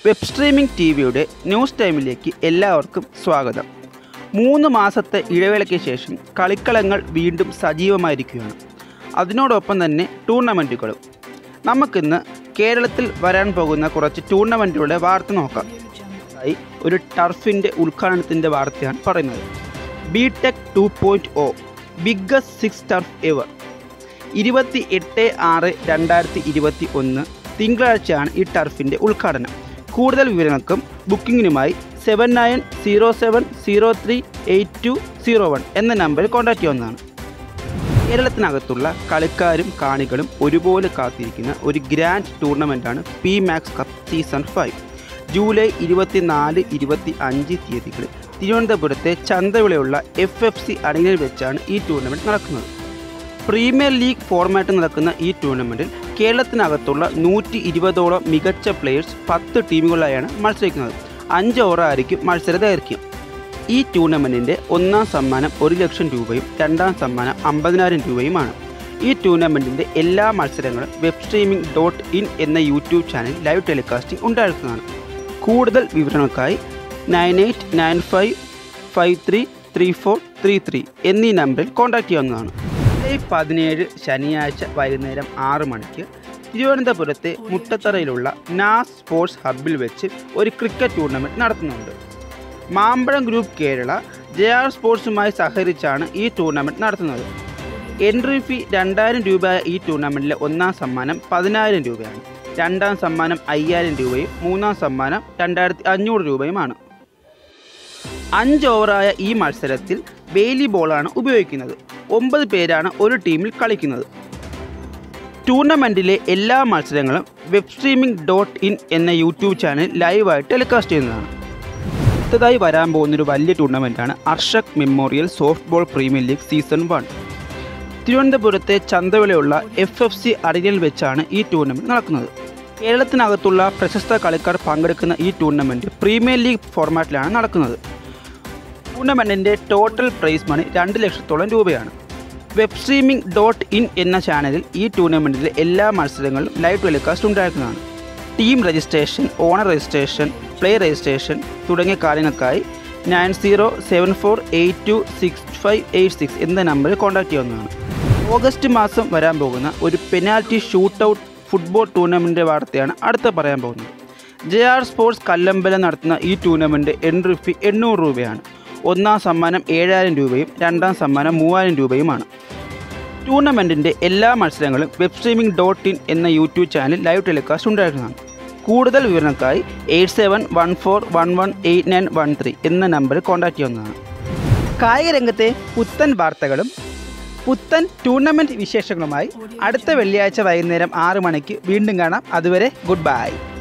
web streaming T വിയുടെ news ടൈമിലേക്ക് എല്ലാവർക്കും സ്വാഗതം മൂന്ന് മാസത്തെ ഇടവേളയ്ക്ക് ശേഷം കളിക്കളങ്ങൾ വീണ്ടും സജീവമായിരിക്കുകയാണ് അതിനോടൊപ്പം തന്നെ ടൂർണമെൻറ്റുകളും നമുക്കിന്ന് കേരളത്തിൽ വരാൻ പോകുന്ന കുറച്ച് ടൂർണമെൻറ്റുകളുടെ വാർത്ത നോക്കാം ആയി ഒരു ടർഫിൻ്റെ ഉദ്ഘാടനത്തിൻ്റെ വാർത്തയാണ് പറയുന്നത് B tech two point O biggest six turf ever ഇരുപത്തി എട്ട് ആറ് രണ്ടായിരത്തി ഇരുപത്തി ഒന്ന് തിങ്കളാഴ്ചയാണ് ഈ ടർഫിൻ്റെ ഉദ്ഘാടനം കൂടുതൽ വിവരങ്ങൾക്കും ബുക്കിങ്ങിനുമായി seven nine zero seven zero three eight two zero one എന്ന നമ്പറിൽ കോൺടാക്റ്റ് ചെയ്യാവുന്നതാണ് കേരളത്തിനകത്തുള്ള കളിക്കാരും കാണികളും ഒരുപോലെ കാത്തിരിക്കുന്ന ഒരു ഗ്രാൻഡ് ടൂർണമെൻറ്റാണ് P max cup season five July ഇരുപത്തിനാല് ഇരുപത്തി അഞ്ച് തീയതികളിൽ തിരുവനന്തപുരത്തെ ചന്തവിളയുള്ള എഫ് എഫ് സി അണിയിൽ വെച്ചാണ് ഈ ടൂർണമെൻറ്റ് നടക്കുന്നത് പ്രീമിയർ ലീഗ് ഫോർമാറ്റിൽ നടക്കുന്ന ഈ ടൂർണമെൻറ്റിൽ കേരളത്തിനകത്തുള്ള നൂറ്റി ഇരുപതോളം മികച്ച പ്ലെയേഴ്സ് പത്ത് ടീമുകളായാണ് മത്സരിക്കുന്നത് അഞ്ച് ഓവറായിരിക്കും മത്സര ദൈർഘ്യം ഈ ടൂർണമെൻറ്റിൻ്റെ ഒന്നാം സമ്മാനം ഒരു ലക്ഷം രൂപയും രണ്ടാം സമ്മാനം അമ്പതിനായിരം രൂപയുമാണ് ഈ ടൂർണമെൻറ്റിൻ്റെ എല്ലാ മത്സരങ്ങളും വെബ് സ്ട്രീമിംഗ് ഡോട്ട് ഇൻ എന്ന യൂട്യൂബ് ചാനൽ ലൈവ് ടെലികാസ്റ്റിംഗ് ഉണ്ടായിരിക്കുന്നതാണ് കൂടുതൽ വിവരങ്ങൾക്കായി nine eight nine five five three three four three three എന്നീ നമ്പറിൽ കോൺടാക്റ്റ് ചെയ്യാവുന്നതാണ് ജൂലൈ പതിനേഴ് ശനിയാഴ്ച വൈകുന്നേരം ആറ് മണിക്ക് തിരുവനന്തപുരത്തെ മുട്ടത്തറയിലുള്ള നാസ് സ്പോർട്സ് ഹബ്ബിൽ വെച്ച് ഒരു ക്രിക്കറ്റ് ടൂർണമെൻറ്റ് നടത്തുന്നുണ്ട് മാമ്പഴം ഗ്രൂപ്പ് കേരള ജെ ആർ സ്പോർട്സുമായി സഹകരിച്ചാണ് ഈ ടൂർണമെൻറ്റ് നടത്തുന്നത് എൻട്രി ഫീ രണ്ടായിരം രൂപയായ ഈ ടൂർണമെൻറ്റിലെ ഒന്നാം സമ്മാനം പതിനായിരം രൂപയാണ് രണ്ടാം സമ്മാനം അയ്യായിരം രൂപയും മൂന്നാം സമ്മാനം രണ്ടായിരത്തി അഞ്ഞൂറ് രൂപയുമാണ് അഞ്ച് ഓവറായ ഈ മത്സരത്തിൽ ബെയിലി ബോളാണ് ഉപയോഗിക്കുന്നത് ഒമ്പത് പേരാണ് ഒരു ടീമിൽ കളിക്കുന്നത് ടൂർണമെൻറ്റിലെ എല്ലാ മത്സരങ്ങളും വെബ് സ്ട്രീമിംഗ് ഡോട്ട് ഇൻ എന്ന യൂട്യൂബ് ചാനൽ ലൈവായിട്ട് ടെലികാസ്റ്റ് ചെയ്യുന്നതാണ് അടുത്തതായി വരാൻ പോകുന്നൊരു വലിയ ടൂർണമെൻറ്റാണ് Arshak memorial softball premier league season one തിരുവനന്തപുരത്തെ ചന്തവിളയുള്ള എഫ് എഫ് സി അരങ്ങിൽ വെച്ചാണ് ഈ ടൂർണമെൻറ്റ് നടക്കുന്നത് കേരളത്തിനകത്തുള്ള പ്രശസ്ത കളിക്കാർ പങ്കെടുക്കുന്ന ഈ ടൂർണമെൻറ്റ് പ്രീമിയർ ലീഗ് ഫോർമാറ്റിലാണ് നടക്കുന്നത് ടൂർണമെൻറ്റിൻ്റെ ടോട്ടൽ പ്രൈസ് മണി രണ്ട് ലക്ഷത്തോളം രൂപയാണ് വെബ് സ്ട്രീമിംഗ് ഡോട്ട് ഇൻ എന്ന ചാനലിൽ ഈ ടൂർണമെൻറ്റിലെ എല്ലാ മത്സരങ്ങളും ലൈവ് ടെലികാസ്റ്റ് ഉണ്ടാക്കുന്നതാണ് team registration owner registration play registration തുടങ്ങിയ കാര്യങ്ങൾക്കായി nine zero seven four eight two six five eight six എന്ന നമ്പറിൽ കോൺടാക്റ്റ് ചെയ്യാവുന്നതാണ് ഓഗസ്റ്റ് മാസം വരാൻ പോകുന്ന ഒരു പെനാൽറ്റി ഷൂട്ട് ഔട്ട് ഫുട്ബോൾ ടൂർണമെൻറ്റിൻ്റെ വാർത്തയാണ് അടുത്ത പറയാൻ പോകുന്നത് ജെ ആർ സ്പോർട്സ് കല്ലമ്പലം നടത്തുന്ന ഈ ടൂർണമെൻറ്റ് എൻട്രി ഫീ എണ്ണൂറ് രൂപയാണ് ഒന്നാം സമ്മാനം ഏഴായിരം രൂപയും രണ്ടാം സമ്മാനം മൂവായിരം രൂപയുമാണ് ടൂർണമെൻറ്റിൻ്റെ എല്ലാ മത്സരങ്ങളും വെബ് സ്ട്രീമിംഗ് ഡോട്ട് ഇൻ എന്ന യൂട്യൂബ് ചാനൽ ലൈവ് ടെലികാസ്റ്റ് ഉണ്ടായിരുന്നതാണ് കൂടുതൽ വിവരങ്ങൾക്കായി eight seven one four one one eight nine one three എന്ന നമ്പറിൽ കോൺടാക്റ്റ് ചെയ്യാവുന്നതാണ് കായിക രംഗത്തെ പുത്തൻ വാർത്തകളും പുത്തൻ ടൂർണമെൻറ്റ് വിശേഷങ്ങളുമായി അടുത്ത വെള്ളിയാഴ്ച വൈകുന്നേരം ആറ് മണിക്ക് വീണ്ടും കാണാം അതുവരെ ഗുഡ് ബൈ